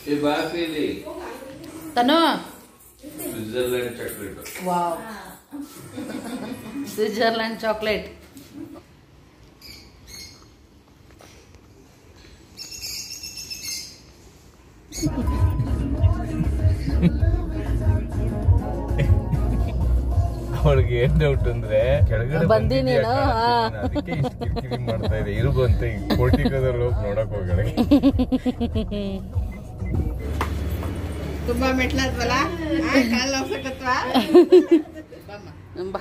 ಈ ಬಾಫಿಲಿ ತನು Switzerland chocolate wow Switzerland chocolate ಅವಳಿಗೆ ಏನ್ ಡೌಟ್ ಅಂದ್ರೆ ಕೆಳಗಡೆ ಬಂದಿ ಬಂದಿದ್ಯಾ ನೀನು, ಕಾಣ್ತಿದೆ, ಅದಕ್ಕೆ ಇಷ್ಟು ಕಿರಿಕಿರಿ ಮಾಡ್ತಾ ಇದೆ ಇರುಗು ಅಂತ ಈಗ ಕೋಟಿಕದಲ್ಲಿ ಹೋಗಿ ನೋಡಕ್ ಹೋಗಳೆ ತುಂಬಾ ಮೆಟ್ಲತ್ವಲ್ಲ ಕಾಲ್ ಹೋಗ್ಸಕತ್ವಾ ಬಾ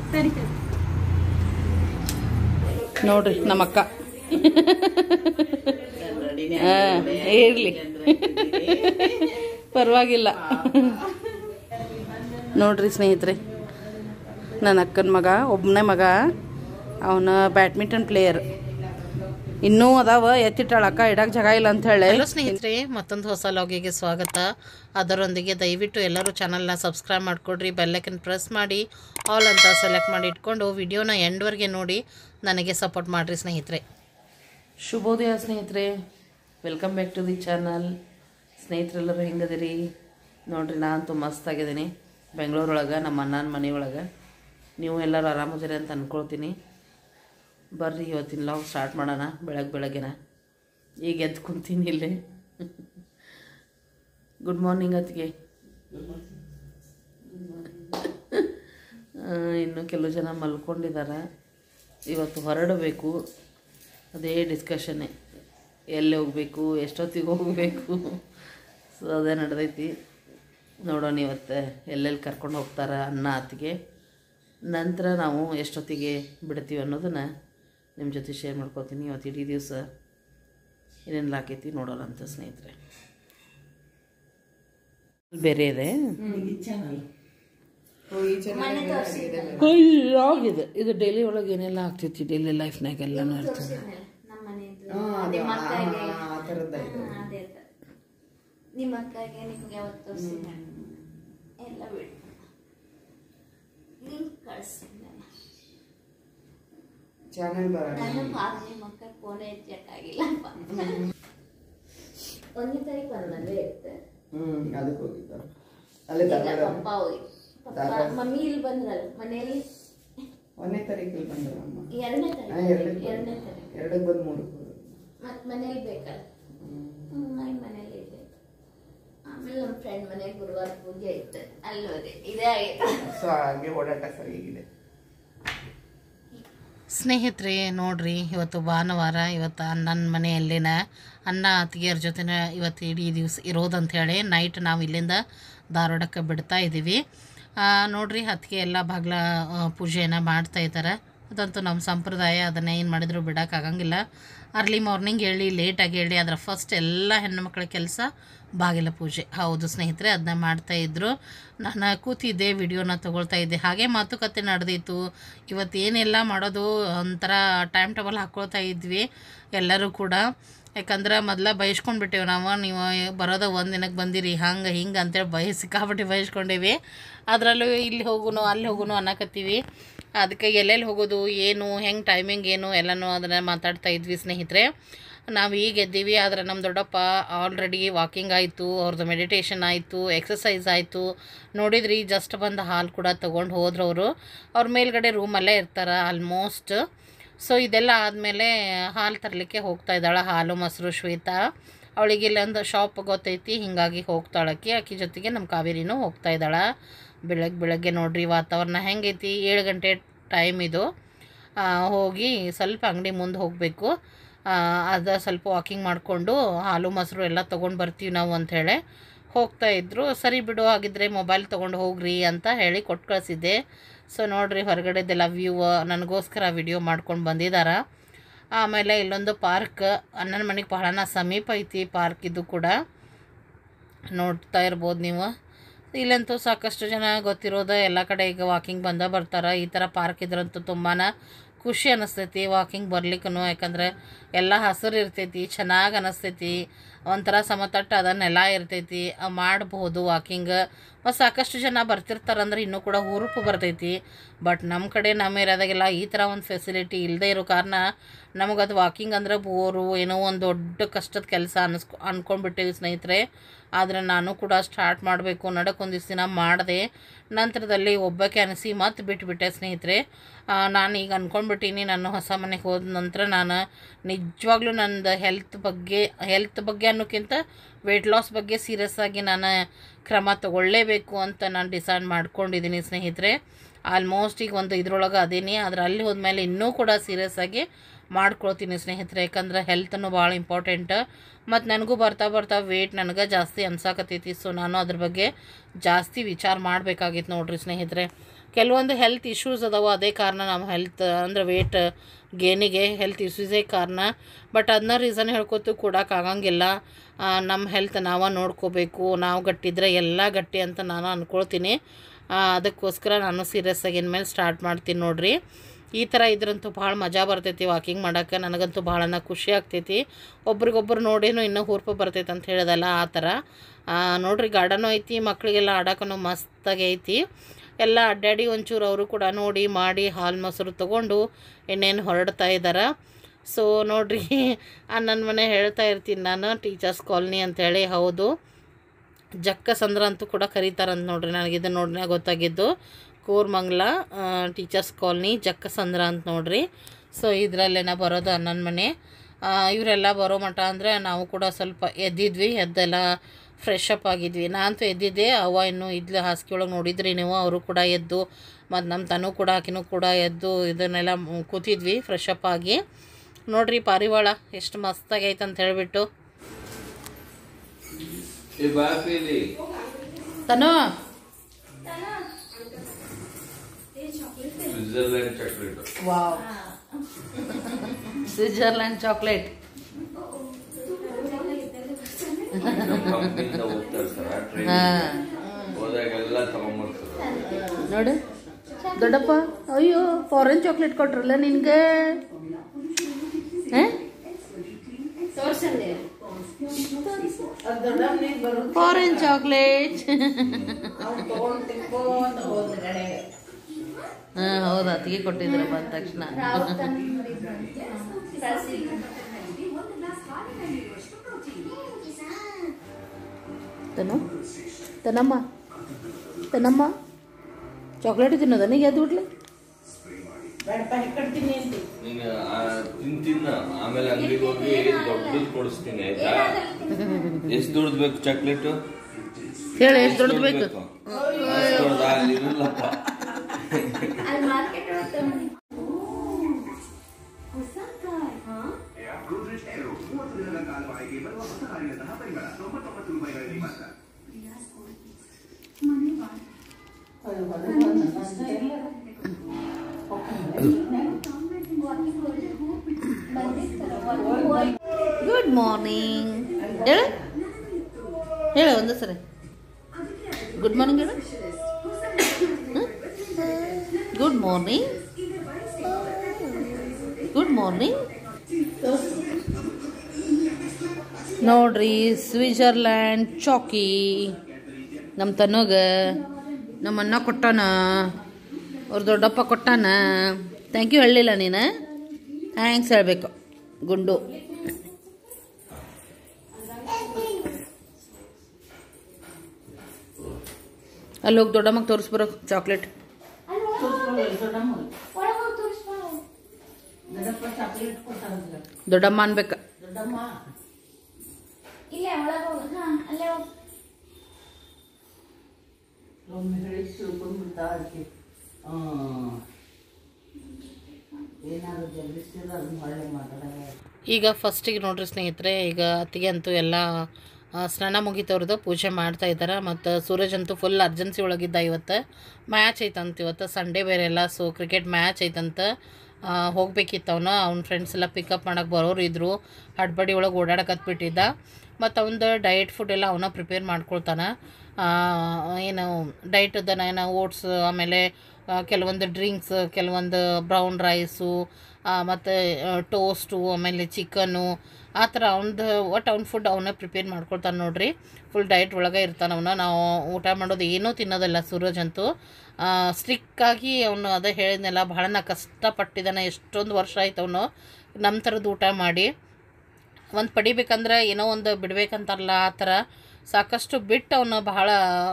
ನೋಡ್ರಿ ನಮ್ಮ ಅಕ್ಕ ಹಾ, ಇರ್ಲಿ ಪರವಾಗಿಲ್ಲ ನೋಡ್ರಿ ಸ್ನೇಹಿತರೆ ನನ್ನ ಅಕ್ಕನ ಮಗ ಒಬ್ಬನೇ ಮಗ ಅವನ ಬ್ಯಾಡ್ಮಿಂಟನ್ ಪ್ಲೇಯರ್ ಇನ್ನೂ ಅದಾವ ಎತ್ತಿಟ್ಟಾಳ ಅಕ್ಕ ಇಡಕ್ಕೆ ಜಾಗ ಇಲ್ಲ ಅಂತ ಹೇಳಿ ಹಲೋ ಸ್ನೇಹಿತರೆ ಮತ್ತೊಂದು ಹೊಸ ಲಾಗಿಗೆ ಸ್ವಾಗತ ಅದರೊಂದಿಗೆ ದಯವಿಟ್ಟು ಎಲ್ಲರೂ ಚಾನಲ್ನ ಸಬ್ಸ್ಕ್ರೈಬ್ ಮಾಡಿಕೊಡ್ರಿ ಬೆಲ್ಲೈಕನ್ ಪ್ರೆಸ್ ಮಾಡಿ ಆಲ್ ಅಂತ ಸೆಲೆಕ್ಟ್ ಮಾಡಿ ಇಟ್ಕೊಂಡು ವಿಡಿಯೋನ ಎಂಡ್ವರೆಗೆ ನೋಡಿ ನನಗೆ ಸಪೋರ್ಟ್ ಮಾಡಿರಿ ಸ್ನೇಹಿತರೆ ಶುಭೋದಯ ಸ್ನೇಹಿತರೆ welcome back to the channel ಸ್ನೇಹಿತರೆಲ್ಲರೂ ಹೆಂಗದಿರಿ ನೋಡ್ರಿ ನಾನಂತೂ ಮಸ್ತಾಗಿದ್ದೀನಿ ಬೆಂಗಳೂರೊಳಗೆ ನಮ್ಮ ಅಣ್ಣನ ಮನೆಯೊಳಗೆ ನೀವು ಎಲ್ಲರೂ ಆರಾಮದಿರಿ ಅಂತ ಅಂದ್ಕೊಳ್ತೀನಿ ಬರ್ರಿ ಇವತ್ತಿನ ಲಾಗ್ ಸ್ಟಾರ್ಟ್ ಮಾಡೋಣ ಬೆಳಗ್ಗೆ ಬೆಳಗ್ಗೆನ ಈಗ ಎದ್ದು ಕುಂತೀನಿ ಇಲ್ಲಿ ಗುಡ್ ಮಾರ್ನಿಂಗ್ ಅತ್ತಿಗೆ ಆ, ಇನ್ನು ಕೆಲವು ಜನ ಮಲ್ಕೊಂಡಿದ್ದಾರೆ ಇವತ್ತು ಹೊರಡಬೇಕು ಅದೇ ಡಿಸ್ಕಷನ್ನೇ ಎಲ್ಲಿ ಹೋಗಬೇಕು ಎಷ್ಟೊತ್ತಿಗೆ ಹೋಗಬೇಕು ಸೊ ಅದೇ ನಡೆದೈತಿ ನೋಡೋಣ ಇವತ್ತು ಎಲ್ಲೆಲ್ಲಿ ಕರ್ಕೊಂಡು ಹೋಗ್ತಾರೆ ಅನ್ನ ಅತ್ತಿಗೆ ನಂತರ ನಾವು ಎಷ್ಟೊತ್ತಿಗೆ ಬಿಡ್ತೀವಿ ಅನ್ನೋದನ್ನು ನಿಮ್ಮ ಜೊತೆ ಶೇರ್ ಮಾಡ್ಕೊತೀನಿ ಇವತ್ತು ಇಡೀ ದಿವಸ ಏನೇನು ಆಕೈತಿ ನೋಡೋಣ ಅಂತ ಸ್ನೇಹಿತರೆ ಬೇರೆ ಇದೆ ಆಗಿದೆ ಇದು ಡೈಲಿ ಒಳಗೆ ಏನೆಲ್ಲ ಆಗ್ತೈತಿ ಡೈಲಿ ಲೈಫ್ನಾಗ ಎಲ್ಲನೂ ಇರ್ತದೆ ನಿಮ್ಮ ಅಕ್ಕಗೆ ಆ ಥರದ ಇದು ಹಾ, ಅದೇ ಅದೇ. ನಿಮ್ಮ ಅಕ್ಕಗೆ ನಿಮ್ಗೆ ಯಾವತ್ತು ತೋರಿಸಿದ ಎಲ್ಲ ಬಿಡು ಲಿಂಕ್ ಕಳಿಸಿದ್ದೆ ಚಾನಲ್ ಬರೋಣ ನಾನು ಆಗ ನಿಮ್ಮ ಅಕ್ಕ ಫೋನೇ ಎತ್ತಕ್ಕಾಗಿಲ್ಲ ಒಂದನೇ ತಾರೀಕು ಬಂದಲ್ಲೇ ಇರುತ್ತೆ ಹ್ಮ್ ಅದಕ್ಕೆ ಹೋಗಿದ್ದ ಅಲ್ಲೇ ಈಗ ಧಾರವಾಡ ಪಪ್ಪ ಹೋಗಿ ಪಪ್ಪ ಧಾರವಾಡ. ಮಮ್ಮಿ ಇಲ್ಲಿ ಬಂದ್ರಲ್ಲ ಮನೆಯಲ್ಲಿ ಒಂದನೇ ತಾರೀಕಲ್ಲಿ ಬಂದ್ರು ಅಮ್ಮ ಎರಡನೇ ಹಾ, ತಾರೀಕು ಎರಡಕ್ಕೆ ಎರಡನೇ ತಾರೀಕು ಎರಡಕ್ಕೆ ಬಂದು ಮೂರಕ್ಕೆ ಹೋದ್ರು. ಮತ್ ಮನೇಲಿ ಬೇಕಲ್ಲ ಹ್ಮ್ ನಾನು ಮನೇಲಿ ಇದ್ದೆ ಆಮೇಲೆ ನಮ್ಮ ಫ್ರೆಂಡ್ ಮನೆಗೆ ಗುರುವಾರ ಪೂಜೆ ಇತ್ತು ಅಲ್ಲಿ ಹೋದೆ ಇದೇ ಆಯ್ತು ಸೊ ಹಾಗೆ ಓಡಾಟ ಸರಿಯಾಗಿದೆ ಸ್ನೇಹಿತರೆ ನೋಡ್ರಿ ಇವತ್ತು ಭಾನುವಾರ ಇವತ್ತು ಅಣ್ಣನ ಮನೆಯಲ್ಲಿನ ಅಣ್ಣ ಅತ್ತಿಗೆಯರ ಜೊತೆನ ಇವತ್ತು ಇಡೀ ದಿವಸ ಇರೋದಂತ ಹೇಳಿ ನೈಟ್ ನಾವು ಇಲ್ಲಿಂದ ಧಾರವಾಡಕ್ಕೆ ಬಿಡ್ತಾ ಇದ್ದೀವಿ ಆ, ನೋಡ್ರಿ ಅತ್ತಿಗೆ ಎಲ್ಲ ಬಾಗ್ಲ ಆ, ಪೂಜೆಯನ್ನು ಮಾಡ್ತಾ ಇದ್ದಾರೆ ಅದಂತೂ ನಮ್ಮ ಸಂಪ್ರದಾಯ ಅದನ್ನು ಏನು ಮಾಡಿದ್ರು ಬಿಡೋಕ್ಕಾಗಂಗಿಲ್ಲ ಅರ್ಲಿ ಮಾರ್ನಿಂಗ್ ಹೇಳಿ ಲೇಟಾಗಿ ಹೇಳಿ ಅದರ ಫಸ್ಟ್ ಎಲ್ಲ ಹೆಣ್ಣುಮಕ್ಳ ಕೆಲಸ ಬಾಗಿಲ ಪೂಜೆ ಹೌದು ಸ್ನೇಹಿತರೆ ಅದನ್ನ ಮಾಡ್ತಾ ಇದ್ರು ನಾನು ಕೂತಿದ್ದೆ ವಿಡಿಯೋನ ತೊಗೊಳ್ತಾ ಇದ್ದೆ ಹಾಗೆ ಮಾತುಕತೆ ನಡೆದಿತ್ತು ಇವತ್ತು ಏನೆಲ್ಲ ಮಾಡೋದು ಒಂಥರ ಟೈಮ್ ಟೇಬಲ್ ಹಾಕ್ಕೊಳ್ತಾ ಇದ್ವಿ ಎಲ್ಲರೂ ಕೂಡ ಯಾಕಂದ್ರೆ ಮೊದಲ ಬಯಸ್ಕೊಂಡ್ಬಿಟ್ಟೇವೆ ನಾವು ನೀವು ಬರೋದ ಒಂದು ದಿನಕ್ಕೆ ಬಂದಿರಿ ಹಂಗೆ ಹಿಂಗೆ ಅಂತೇಳಿ ಬಯ ಸಿಕ್ಕಾಪಟ್ಟೆ ಬಯಸ್ಕೊಂಡೇವಿ ಅದರಲ್ಲೂ ಇಲ್ಲಿ ಹೋಗುನು ಅಲ್ಲಿ ಹೋಗುನು ಅನ್ನಕತ್ತೀವಿ ಅದಕ್ಕೆ ಎಲ್ಲೆಲ್ಲಿ ಹೋಗೋದು ಏನು ಹೆಂಗೆ ಟೈಮಿಂಗ್ ಏನು ಎಲ್ಲನೂ ಅದನ್ನು ಮಾತಾಡ್ತಾ ಇದ್ವಿ ಸ್ನೇಹಿತರೆ ನಾವು ಈಗ ಎದ್ದೀವಿ ಆದರೆ ನಮ್ಮ ದೊಡ್ಡಪ್ಪ ಆಲ್ರೆಡಿ ವಾಕಿಂಗ್ ಆಯಿತು ಅವ್ರದ್ದು ಮೆಡಿಟೇಷನ್ ಆಯಿತು ಎಕ್ಸಸೈಸ್ ಆಯಿತು ನೋಡಿದ್ರಿ ಜಸ್ಟ್ ಬಂದು ಹಾಲು ಕೂಡ ತೊಗೊಂಡು ಹೋದ್ರು ಅವರು ಅವ್ರ ಮೇಲ್ಗಡೆ ರೂಮಲ್ಲೇ ಇರ್ತಾರೆ ಆಲ್ಮೋಸ್ಟ್ ಸೊ ಇದೆಲ್ಲ ಆದಮೇಲೆ ಹಾಲು ತರಲಿಕ್ಕೆ ಹೋಗ್ತಾ ಇದ್ದಾಳೆ ಹಾಲು ಮೊಸರು ಶ್ವೇತಾ ಅವಳಿಗೆ ಇಲ್ಲೊಂದು ಶಾಪ್ ಗೊತ್ತೈತಿ ಹೀಗಾಗಿ ಹೋಗ್ತಾಳಕ್ಕಿ ಆಕಿ ಜೊತೆಗೆ ನಮ್ಮ ಕಾವೇರಿನೂ ಹೋಗ್ತಾ ಇದ್ದಾಳೆ ಬೆಳಗ್ಗೆ ಬೆಳಗ್ಗೆ ನೋಡ್ರಿ ವಾತಾವರಣ ಹೆಂಗೈತಿ ಏಳು ಗಂಟೆ ಟೈಮ್ ಇದು ಆ, ಹೋಗಿ ಸ್ವಲ್ಪ ಅಂಗಡಿ ಮುಂದೆ ಹೋಗಬೇಕು ಅದು ಸ್ವಲ್ಪ ವಾಕಿಂಗ್ ಮಾಡಿಕೊಂಡು ಹಾಲು ಮೊಸರು ಎಲ್ಲ ತೊಗೊಂಡು ಬರ್ತೀವಿ ನಾವು ಅಂಥೇಳಿ ಹೋಗ್ತಾ ಇದ್ರು ಸರಿ ಬಿಡು ಹಾಗಿದ್ರೆ ಮೊಬೈಲ್ ತೊಗೊಂಡು ಹೋಗ್ರಿ ಅಂತ ಹೇಳಿ ಕೊಟ್ಟು ಕಳಿಸಿದ್ದೆ ಸೊ ನೋಡ್ರಿ ಹೊರಗಡೆದೆಲ್ಲ ವ್ಯೂ ನನಗೋಸ್ಕರ ವಿಡಿಯೋ ಮಾಡ್ಕೊಂಡು ಬಂದಿದ್ದಾರೆ ಆಮೇಲೆ ಇಲ್ಲೊಂದು ಪಾರ್ಕ್ ಅಣ್ಣನ ಮನೆಗೆ ಬಹಳನ ಸಮೀಪ ಐತಿ ಪಾರ್ಕ್ ಇದು ಕೂಡ ನೋಡ್ತಾ ಇರ್ಬೋದು ನೀವು ಇಲ್ಲಂತೂ ಸಾಕಷ್ಟು ಜನ ಗೊತ್ತಿರೋದು ಎಲ್ಲ ಕಡೆ ಈಗ ವಾಕಿಂಗ್ ಬಂದ ಬರ್ತಾರೆ ಈ ಥರ ಪಾರ್ಕ್ ಇದ್ರಂತೂ ತುಂಬಾ ಖುಷಿ ಅನ್ನಿಸ್ತೈತಿ ವಾಕಿಂಗ್ ಬರ್ಲಿಕ್ಕೂ ಯಾಕಂದ್ರೆ ಎಲ್ಲ ಹಸಿರು ಇರ್ತೈತಿ ಚೆನ್ನಾಗಿ ಅನ್ನಿಸ್ತೈತಿ ಒಂಥರ ಸಮತಟ್ಟು ಅದ ನೆಲ ಇರ್ತೈತಿ ಆ ಮಾಡ್ಬೋದು ವಾಕಿಂಗ್ ಮತ್ತು ಸಾಕಷ್ಟು ಜನ ಬರ್ತಿರ್ತಾರಂದ್ರೆ ಇನ್ನೂ ಕೂಡ ಹುರುಪು ಬರ್ತೈತಿ ಬಟ್ ನಮ್ಮ ಕಡೆ ನಮ್ಮ ಏರಿಯಾದಾಗೆಲ್ಲ ಈ ಥರ ಒಂದು ಫೆಸಿಲಿಟಿ ಇಲ್ಲದೆ ಇರೋ ಕಾರಣ ನಮಗದು ವಾಕಿಂಗ್ ಅಂದ್ರೆ ಬೋರು ಏನೋ ಒಂದು ದೊಡ್ಡ ಕಷ್ಟದ ಕೆಲಸ ಅನಿಸ್ಕೊ ಅಂದ್ಕೊಂಡ್ಬಿಟ್ಟೇವಿ ಸ್ನೇಹಿತರೆ ಆದರೆ ನಾನು ಕೂಡ ಸ್ಟಾರ್ಟ್ ಮಾಡಬೇಕು ನಡಕ್ಕೆ ಒಂದಿಷ್ಟು ದಿನ ಮಾಡಿದೆ ನಂತರದಲ್ಲಿ ಒಬ್ಬಕ್ಕೆ ಅನಿಸಿ ಮತ್ತೆ ಬಿಟ್ಬಿಟ್ಟೆ ಸ್ನೇಹಿತರೆ ಆ, ನಾನು ಈಗ ಅಂದ್ಕೊಂಡ್ಬಿಟ್ಟೀನಿ ನಾನು ಹೊಸ ಮನೆಗೆ ಹೋದ ನಂತರ ನಾನು ನಿಜವಾಗ್ಲೂ ನಂದು ಹೆಲ್ತ್ ಬಗ್ಗೆ ಹೆಲ್ತ್ ಬಗ್ಗೆ ಅನ್ನೋಕ್ಕಿಂತ ವೆಯ್ಟ್ ಲಾಸ್ ಬಗ್ಗೆ ಸೀರಿಯಸ್ ಆಗಿ ನಾನು ಕ್ರಮ ತಗೊಳ್ಳೇಬೇಕು ಅಂತ ನಾನು ಡಿಸೈಡ್ ಮಾಡ್ಕೊಂಡಿದ್ದೀನಿ ಸ್ನೇಹಿತರೆ ಆಲ್ಮೋಸ್ಟ್ ಈಗ ಒಂದು ಇದ್ರೊಳಗೆ ಅದೇನಿ ಆದರೆ ಅಲ್ಲಿ ಹೋದ್ಮೇಲೆ ಇನ್ನೂ ಕೂಡ ಸೀರಿಯಸ್ ಆಗಿ ಮಾಡ್ಕೊಳ್ತೀನಿ ಸ್ನೇಹಿತರೆ ಯಾಕಂದ್ರೆ ಹೆಲ್ತನ್ನು ಭಾಳ ಇಂಪಾರ್ಟೆಂಟ್ ಮತ್ತು ನನಗೂ ಬರ್ತಾ ಬರ್ತಾ ವೇಟ್ ನನಗೆ ಜಾಸ್ತಿ ಅನ್ಸಾಕತ್ತೈತಿ ಸೊ ನಾನು ಅದ್ರ ಬಗ್ಗೆ ಜಾಸ್ತಿ ವಿಚಾರ ಮಾಡಬೇಕಾಗಿತ್ತು ನೋಡ್ರಿ ಸ್ನೇಹಿತರೆ ಕೆಲವೊಂದು ಹೆಲ್ತ್ ಇಶ್ಯೂಸ್ ಅದಾವ ಅದೇ ಕಾರಣ ನಮ್ಮ ಹೆಲ್ತ್ ಅಂದ್ರೆ ವೇಟ್ ಗೇನಿಗೆ ಹೆಲ್ತ್ ಇಶ್ಯೂಸೇ ಕಾರಣ ಬಟ್ ಅದನ್ನ ರೀಸನ್ ಹೇಳ್ಕೊತು ಕೊಡೋಕ್ಕಾಗಂಗಿಲ್ಲ ಆ, ನಮ್ಮ ಹೆಲ್ತ್ ನಾವೇ ನೋಡ್ಕೋಬೇಕು ನಾವು ಗಟ್ಟಿದ್ರೆ ಎಲ್ಲ ಗಟ್ಟಿ ಅಂತ ನಾನು ಅಂದ್ಕೊಳ್ತೀನಿ ಆ, ಅದಕ್ಕೋಸ್ಕರ ನಾನು ಸೀರಿಯಸ್ ಆಗಿ ಇನ್ಮೇಲೆ ಸ್ಟಾರ್ಟ್ ಮಾಡ್ತೀನಿ ನೋಡ್ರಿ ಈ ಥರ ಇದ್ರಂತೂ ಭಾಳ ಮಜಾ ಬರ್ತೈತಿ ವಾಕಿಂಗ್ ಮಾಡೋಕ್ಕೆ ನನಗಂತೂ ಭಾಳನ ಖುಷಿ ಆಗ್ತೈತಿ ಒಬ್ರಿಗೊಬ್ರು ನೋಡೇನು ಇನ್ನೂ ಹುರ್ಪು ಬರ್ತೈತೆ ಅಂತ ಹೇಳಿದಲ್ಲ ಆ ಥರ ಆ, ನೋಡ್ರಿ ಗಾರ್ಡನು ಐತಿ ಮಕ್ಕಳಿಗೆಲ್ಲ ಆಡೋಕ್ಕೂ ಮಸ್ತಾಗಿ ಐತಿ ಎಲ್ಲ ಅಡ್ಡಾಡಿ ಒಂಚೂರು ಅವರು ಕೂಡ ನೋಡಿ ಮಾಡಿ ಹಾಲು ಮೊಸರು ತೊಗೊಂಡು ಇನ್ನೇನು ಹೊರಡ್ತಾ ಇದ್ದಾರೆ ಸೊ ನೋಡ್ರಿ ಆ ನನ್ನ ಮನೆ ಹೇಳ್ತಾ ಇರ್ತೀನಿ ನಾನು ಟೀಚರ್ಸ್ ಕಾಲನಿ ಅಂತೇಳಿ ಹೌದು ಜಕ್ಕ ಸಂದ್ರ ಅಂತೂ ಕೂಡ ಕರೀತಾರಂತ ನೋಡ್ರಿ ನನಗೆ ಇದು ನೋಡಿ ಗೊತ್ತಾಗಿದ್ದು ಕೋರ್ಮಂಗ್ಲ ಟೀಚರ್ಸ್ ಕಾಲನಿ ಜಕ್ಕ ಸಂದ್ರ ಅಂತ ನೋಡ್ರಿ ಸೊ ಇದರಲ್ಲೇನ ಬರೋದು ನನ್ನ ಮನೆ ಆ, ಇವರೆಲ್ಲ ಬರೋ ಮಠ ಅಂದರೆ ನಾವು ಕೂಡ ಸ್ವಲ್ಪ ಎದ್ದಿದ್ವಿ ಎದ್ದೆಲ್ಲ ಫ್ರೆಶ್ ಅಪ್ ಆಗಿದ್ವಿ ನಾನಂತೂ ಎದ್ದಿದ್ದೆ ಅವ್ವ ಇನ್ನೂ ಇದ್ಲು ಹಾಸಿಗೆ ಒಳಗೆ ನೋಡಿದ್ರಿ ನೀವು ಅವರು ಕೂಡ ಎದ್ದು ಮತ್ತು ನಮ್ಮ ತನೂ ಕೂಡ ಆಕಿನೂ ಕೂಡ ಎದ್ದು ಇದನ್ನೆಲ್ಲ ಮ್- ಕೂತಿದ್ವಿ ಫ್ರೆಶ್ ಅಪ್ ಆಗಿ ನೋಡ್ರಿ ಪಾರಿವಾಳ ಎಷ್ಟು ಮಸ್ತಾಗೈತೆ ಅಂತ ಹೇಳಿಬಿಟ್ಟು ಈ ಬಾಫಿಲಿ ತನು Switzerland chocolate wow Switzerland chocolate ನಮ್ಮ ಕಂಪ್ನಿಯಿಂದ ಹೋಗ್ತಾ ಇರ್ತಾರ ಟ್ರೈನ್ ಹಾಂ ಹೋದಾಗೆಲ್ಲ ತಗೊಂಡ್ಬರ್ತಾರೆ ನೋಡು ದೊಡ್ಡಪ್ಪ ಅಯ್ಯೋ ಫಾರಿನ್ ಚಾಕ್ಲೇಟ್ ಕೊಟ್ರಲ್ಲ ನಿನ್ಗೆ ಫಾರಿನ್ ಚಾಕ್ಲೇಟ್ ಹಾಂ ಹೌದು ಅತ್ತಿಗೆ ಕೊಟ್ಟಿದ್ರು ಬಂದ ತಕ್ಷಣ ತನು ತನಮ್ಮ ತನಮ್ಮ ಚಾಕ್ಲೇಟ್ ತಿನ್ನೋದ ನೀಗ ಎದ್ದು ಬಿಡ್ಲಿ ನೀನು ಆ ತಿನ್ ತಿನ್ನ ಆಮೇಲೆ ಅಂಗಡಿಗೆ ಹೋಗಿ ದೊಡ್ಡದು ಕೊಡಿಸ್ತೀನಿ ಆಯ್ತಾ ಎಷ್ಟು ದೊಡ್ಡದು ಬೇಕು ಚಾಕ್ಲೇಟು ಹೇಳಿ ಎಷ್ಟು ದೊಡ್ಡದು ಬೇಕು ಅಷ್ಟ್ ದೊಡ್ಡದಾ? ಅಲ್ಲಿ ಇರಲ್ಲಪ್ಪ ಅಲ್ಲಿ ಮಾರ್ಕೆಟ್ ಒಳಗೆ ಗುಡ್ ಮಾರ್ನಿಂಗ್ ಹೇಳು ಹೇಳು ಒಂದು ಸರಿ ಗುಡ್ ಮಾರ್ನಿಂಗ್ ಹೇಳು ಗುಡ್ ಮಾರ್ನಿಂಗ್ ಗುಡ್ ಮಾರ್ನಿಂಗ್ ನೋಡ್ರಿ ಸ್ವಿಟ್ಜರ್ಲ್ಯಾಂಡ್ ಚಾಕಿ ನಮ್ಮ ತನಗ ನಮ್ಮ ಅಣ್ಣ ಕೊಟ್ಟಾನ ಅವ್ರ ದೊಡ್ಡಪ್ಪ ಕೊಟ್ಟಾನ ಥ್ಯಾಂಕ್ ಯು ಹೇಳಲಿಲ್ಲ ನೀನು ಥ್ಯಾಂಕ್ಸ್ ಹೇಳಬೇಕು ಗುಂಡು ಅಲ್ಲಿ ಹೋಗಿ ದೊಡ್ಡಮ್ಮಗೆ ತೋರಿಸ್ಬರೋ ಚಾಕ್ಲೇಟ್ ಒಳಗೋಗಿ ತೋರಿಸ್ಬಾ ದೊಡ್ಡಮ್ಮ ಅನ್ಬೇಕ ಇಲ್ಲೇ ಒಳಗೋಗಿ ಹಾ ಅಲ್ಲೇ ಹೋಗಿ ಈಗ ಫಸ್ಟಿಗೆ ನೋಡ್ರಿ ಸ್ನೇಹಿತರೆ ಈಗ ಅತ್ತಿಗೆ ಅಂತೂ ಎಲ್ಲ ಆ, ಸ್ನಾನ ಮುಗಿತವ್ರದ್ದು ಪೂಜೆ ಮಾಡ್ತಾ ಇದ್ದಾರೆ ಮತ್ತು ಸೂರಜ್ ಅಂತೂ ಫುಲ್ ಅರ್ಜೆನ್ಸಿ ಒಳಗಿದ್ದ ಇವತ್ತು ಮ್ಯಾಚ್ ಐತಂತ ಇವತ್ತು ಸಂಡೇ ಬೇರೆ ಎಲ್ಲ ಸೊ ಕ್ರಿಕೆಟ್ ಮ್ಯಾಚ್ ಐತಂತ ಆ, ಹೋಗ್ಬೇಕಿತ್ತು ಅವನು ಅವ್ನ ಫ್ರೆಂಡ್ಸ್ ಎಲ್ಲ ಪಿಕಪ್ ಮಾಡಕ್ಕೆ ಬರೋರು ಇದ್ದರು ಹಡ್ಬಡಿ ಒಳಗೆ ಓಡಾಡಕತ್ಬಿಟ್ಟಿದ್ದ ಮತ್ತು ಅವನದು ಡಯಟ್ ಫುಡ್ ಎಲ್ಲ ಅವನ ಪ್ರಿಪೇರ್ ಮಾಡ್ಕೊಳ್ತಾನೆ ಆ, ಏನು ಡೈಟದನ್ನ ಏನೋ ಓಟ್ಸ್ ಆಮೇಲೆ ಆ, ಕೆಲವೊಂದು ಡ್ರಿಂಕ್ಸ್ ಕೆಲವೊಂದು ಬ್ರೌನ್ ರೈಸು ಮತ್ತು ಟೋಸ್ಟು ಆಮೇಲೆ ಚಿಕನ್ನು ಆ ಥರ ಅವ್ನದು ಒಟ್ಟು ಅವ್ನ ಫುಡ್ ಅವನ್ನ ಪ್ರಿಪೇರ್ ಮಾಡ್ಕೊಳ್ತಾನೆ ನೋಡ್ರಿ ಫುಲ್ ಡಯಟ್ ಒಳಗೆ ಇರ್ತಾನೆ ಅವನ ನಾವು ಊಟ ಮಾಡೋದು ಏನೂ ತಿನ್ನೋದಿಲ್ಲ ಸೂರಜ್ ಅಂತೂ ಸ್ಟ್ರಿಕ್ಕಾಗಿ ಅವನು ಅದೇ ಹೇಳಿದ್ನೆಲ್ಲ ಭಾಳ ನಾ ಕಷ್ಟಪಟ್ಟಿದ್ದಾನೆ ಎಷ್ಟೊಂದು ವರ್ಷ ಆಯ್ತು ಅವನು ನಮ್ಮ ಥರದ್ದು ಊಟ ಮಾಡಿ ಒಂದು ಪಡಿಬೇಕಂದ್ರೆ ಏನೋ ಒಂದು ಬಿಡ್ಬೇಕಂತಾರಲ್ಲ ಆ ಥರ ಸಾಕಷ್ಟು ಬಿಟ್ಟು ಅವನು ಬಹಳ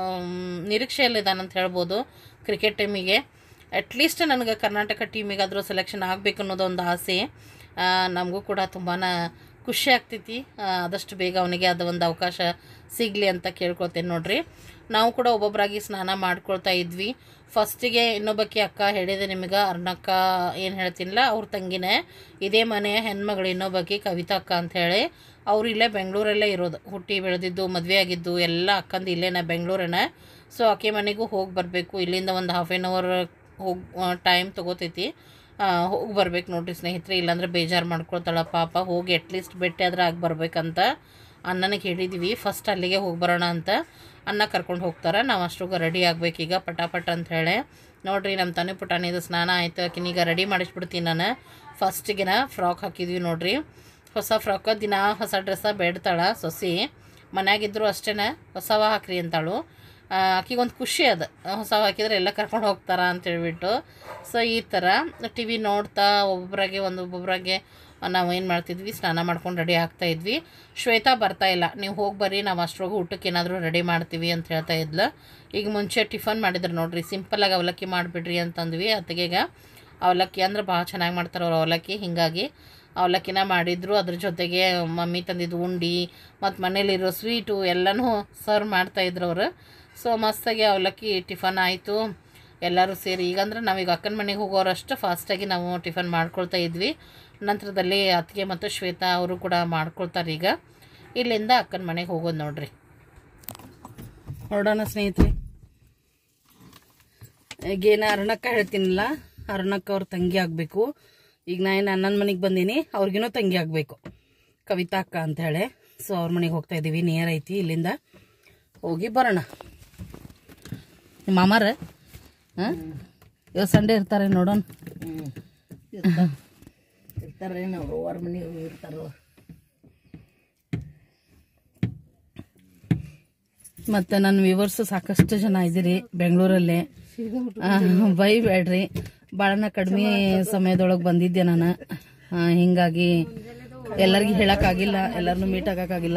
ನಿರೀಕ್ಷೆಯಲ್ಲಿದ್ದಾನಂತ ಹೇಳ್ಬೋದು ಕ್ರಿಕೆಟ್ ಟೀಮಿಗೆ ಅಟ್ಲೀಸ್ಟ್ ನನಗೆ ಕರ್ನಾಟಕ ಟೀಮಿಗಾದರೂ ಸೆಲೆಕ್ಷನ್ ಆಗಬೇಕು ಅನ್ನೋದು ಒಂದು ಆಸೆ ಆ, ನಮಗೂ ಕೂಡ ತುಂಬಾ ಖುಷಿ ಆಗ್ತೈತಿ ಆ, ಆದಷ್ಟು ಬೇಗ ಅವನಿಗೆ ಅದು ಒಂದು ಅವಕಾಶ ಸಿಗಲಿ ಅಂತ ಕೇಳ್ಕೊಳ್ತೇನೆ ನೋಡ್ರಿ ನಾವು ಕೂಡ ಒಬ್ಬೊಬ್ಬರಾಗಿ ಸ್ನಾನ ಮಾಡ್ಕೊಳ್ತಾ ಇದ್ವಿ ಫಸ್ಟಿಗೆ ಇನ್ನೊಬ್ಬಕ್ಕೆ ಅಕ್ಕ ಹೇಳಿದೆ ನಿಮಗೆ ಅರ್ಣಕ್ಕ ಏನು ಹೇಳ್ತೀನಿಲ್ಲ ಅವ್ರ ತಂಗಿನೇ ಇದೇ ಮನೆಯ ಹೆಣ್ಮಗಳು ಇನ್ನೊಬ್ಬಕ್ಕೆ ಕವಿತಾ ಅಕ್ಕ ಅಂತ ಹೇಳಿ ಅವ್ರು ಇಲ್ಲೇ ಬೆಂಗಳೂರಲ್ಲೇ ಇರೋದು ಹುಟ್ಟಿ ಬೆಳೆದಿದ್ದು ಮದುವೆ ಆಗಿದ್ದು ಎಲ್ಲ ಅಕ್ಕಂದು ಇಲ್ಲೇನ ಬೆಂಗಳೂರನ ಸೊ ಆಕೆ ಮನೆಗೂ ಹೋಗಿ ಬರಬೇಕು ಇಲ್ಲಿಂದ ಒಂದು ಹಾಫ್ ಆನ್ ಅವರ್ ಹೋಗಿ ಟೈಮ್ ತೊಗೋತೈತಿ ಹೋಗಿ ಬರ್ಬೇಕು ನೋಡ್ರಿ ಸ್ನೇಹಿತರೆ ಇಲ್ಲಾಂದ್ರೆ ಬೇಜಾರು ಮಾಡ್ಕೊಳ್ತಾಳ ಪಾಪ ಹೋಗಿ ಅಟ್ಲೀಸ್ಟ್ ಭೇಟಿ ಆದ್ರೆ ಆಗಿ ಬರ್ಬೇಕಂತ ಅಣ್ಣನಿಗೆ ಹೇಳಿದ್ವಿ ಫಸ್ಟ್ ಅಲ್ಲಿಗೆ ಹೋಗಿ ಬರೋಣ ಅಂತ ಅನ್ನ ಕರ್ಕೊಂಡು ಹೋಗ್ತಾರೆ ನಾವು ಅಷ್ಟೊಗ ರೆಡಿ ಆಗ್ಬೇಕೀಗ ಪಟಾಪಟ್ ಅಂತ ಹೇಳಿ ನೋಡ್ರಿ ನಮ್ಮ ತನಿ ಪುಟಾಣಿದು ಸ್ನಾನ ಆಯ್ತು ಆಕಿನೀಗ ರೆಡಿ ಮಾಡಿಸ್ಬಿಡ್ತೀನಿ ನಾನು ಫಸ್ಟಿಗಿನ ಫ್ರಾಕ್ ಹಾಕಿದ್ವಿ ನೋಡ್ರಿ ಹೊಸ ಫ್ರಾಕ ದಿನ ಹೊಸ ಡ್ರೆಸ್ಸ ಬೇಡ್ತಾಳ ಸೊಸಿ ಮನ್ಯಾಗಿದ್ರು ಅಷ್ಟೇ ಹೊಸವ ಹಾಕ್ರಿ ಅಂತಾಳು ಆಕಿಗೊಂದು ಖುಷಿ ಅದು ಹೊಸ ಹಾಕಿದ್ರೆ ಎಲ್ಲ ಕರ್ಕೊಂಡು ಹೋಗ್ತಾರ ಅಂತ ಹೇಳ್ಬಿಟ್ಟು ಸೊ ಈ ಥರ ಟಿ ವಿ ನೋಡ್ತಾ ಒಬ್ಬೊಬ್ಬರಾಗೆ ಒಂದು ಒಬ್ಬೊಬ್ಬರಾಗೆ ನಾವು ಏನು ಮಾಡ್ತಿದ್ವಿ ಸ್ನಾನ ಮಾಡ್ಕೊಂಡು ರೆಡಿ ಆಗ್ತಾ ಇದ್ವಿ ಶ್ವೇತಾ ಬರ್ತಾ ಇಲ್ಲ ನೀವು ಹೋಗಿ ಬರ್ರಿ ನಾವು ಅಷ್ಟ್ರೊಳಗೆ ಊಟಕ್ಕೆ ಏನಾದರೂ ರೆಡಿ ಮಾಡ್ತೀವಿ ಅಂತ ಹೇಳ್ತಾ ಇದ್ಲು ಈಗ ಮುಂಚೆ ಟಿಫನ್ ಮಾಡಿದ್ರು ನೋಡ್ರಿ ಸಿಂಪಲ್ಲಾಗಿ ಅವಲಕ್ಕಿ ಮಾಡಿಬಿಡ್ರಿ ಅಂತಂದ್ವಿ ಅತ್ತಿಗೆಗ ಅವಲಕ್ಕಿ ಅಂದ್ರೆ ಭಾಳ ಚೆನ್ನಾಗಿ ಮಾಡ್ತಾರೆ ಅವ್ರು ಅವಲಕ್ಕಿ ಹೀಗಾಗಿ ಅವಲಕ್ಕಿನ ಮಾಡಿದ್ರು ಅದ್ರ ಜೊತೆಗೆ ಮಮ್ಮಿ ತಂದಿದ್ದು ಉಂಡಿ ಮತ್ತು ಮನೇಲಿರೋ ಸ್ವೀಟು ಎಲ್ಲನೂ ಸರ್ವ್ ಮಾಡ್ತಾಯಿದ್ರು ಅವರು ಸೊ ಮಸ್ತಾಗಿ ಅವಲಕ್ಕಿ ಟಿಫನ್ ಆಯಿತು ಎಲ್ಲರೂ ಸೇರಿ ಈಗಂದ್ರೆ ನಾವೀಗ ಅಕ್ಕನ ಮನೆಗೆ ಹೋಗೋರಷ್ಟು ಫಾಸ್ಟಾಗಿ ನಾವು ಟಿಫನ್ ಮಾಡ್ಕೊಳ್ತಾ ಇದ್ವಿ ನಂತರದಲ್ಲಿ ಅತ್ತಿಗೆ ಮತ್ತು ಶ್ವೇತಾ ಅವರು ಕೂಡ ಮಾಡ್ಕೊಳ್ತಾರೆ ಈಗ ಇಲ್ಲಿಂದ ಅಕ್ಕನ ಮನೆಗೆ ಹೋಗೋದು ನೋಡ್ರಿ ಹೊರಡೋಣ ಸ್ನೇಹಿತರೆ ಈಗೇನು ಅರುಣಕ್ಕ ಹೇಳ್ತೀನಲ್ಲ ಅರುಣಕ್ಕ ಅವ್ರ ತಂಗಿ ಆಗಬೇಕು ಈಗ ನಾ ಏನು ಅಣ್ಣನ ಮನೆಗೆ ಬಂದೀನಿ ಅವ್ರಿಗೇನೋ ತಂಗಿ ಆಗಬೇಕು ಕವಿತಾ ಅಕ್ಕ ಅಂತ ಹೇಳಿ ಸೊ ಅವ್ರ ಮನೆಗೆ ಹೋಗ್ತಾ ಇದ್ದೀವಿ ನಿಯರ್ ಐತಿ ಇಲ್ಲಿಂದ ಹೋಗಿ ಬರೋಣ ನಿಮ್ಮ ಮಾಮಾರ ಹಾಂ ಇವತ್ತು ಸಂಡೇ ಇರ್ತಾರೆ ನೋಡೋಣ ಇರ್ತಾರೆ ನಾವು ಅವ್ರ ಮನೆಗೆ ಇರ್ತಾರೋ ಮತ್ತು ನನ್ನ ವ್ಯೂವರ್ಸ್ ಸಾಕಷ್ಟು ಜನ ಇದ್ದೀರಿ ಬೆಂಗಳೂರಲ್ಲೇ ಬೈಬೇಡ್ರಿ ಭಾಳನ ಕಡಿಮೆ ಸಮಯದೊಳಗೆ ಬಂದಿದ್ದೆ ನಾನು ಆ, ಹಿಂಗಾಗಿ ಎಲ್ಲರಿಗೂ ಹೇಳೋಕ್ಕಾಗಿಲ್ಲ ಎಲ್ಲರನ್ನೂ ಮೀಟ್ ಆಗೋಕ್ಕಾಗಿಲ್ಲ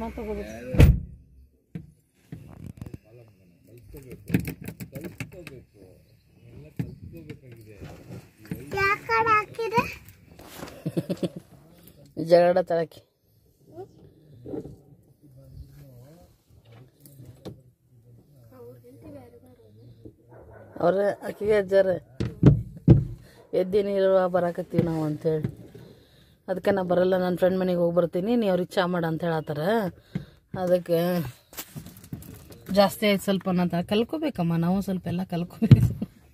ಜಗಳ ತರಕ್ಕೆ ಅವ್ರ ಆಕಿಗೆ ಅಜ್ಜಾರ ಎದ್ದೇನಿರುವ ಬರಾಕತ್ತೀವಿ ನಾವು ಅಂತೇಳಿ ಅದಕ್ಕೆ ನಾ ಬರಲ್ಲ ನನ್ನ ಫ್ರೆಂಡ್ ಮನೆಗೆ ಹೋಗಿ ಬರ್ತೀನಿ ನೀ ಅವ್ರಿಗೆ ಚಾ ಮಾಡ ಅಂತ ಹೇಳತ್ತಾರ ಅದಕ್ಕೆ ಜಾಸ್ತಿ ಆಯ್ತು ಸ್ವಲ್ಪ ಅನ್ನತ ಕಲ್ಕೋಬೇಕಮ್ಮ ನಾವು ಸ್ವಲ್ಪ ಎಲ್ಲ ಕಲ್ಕೋಬೇಕು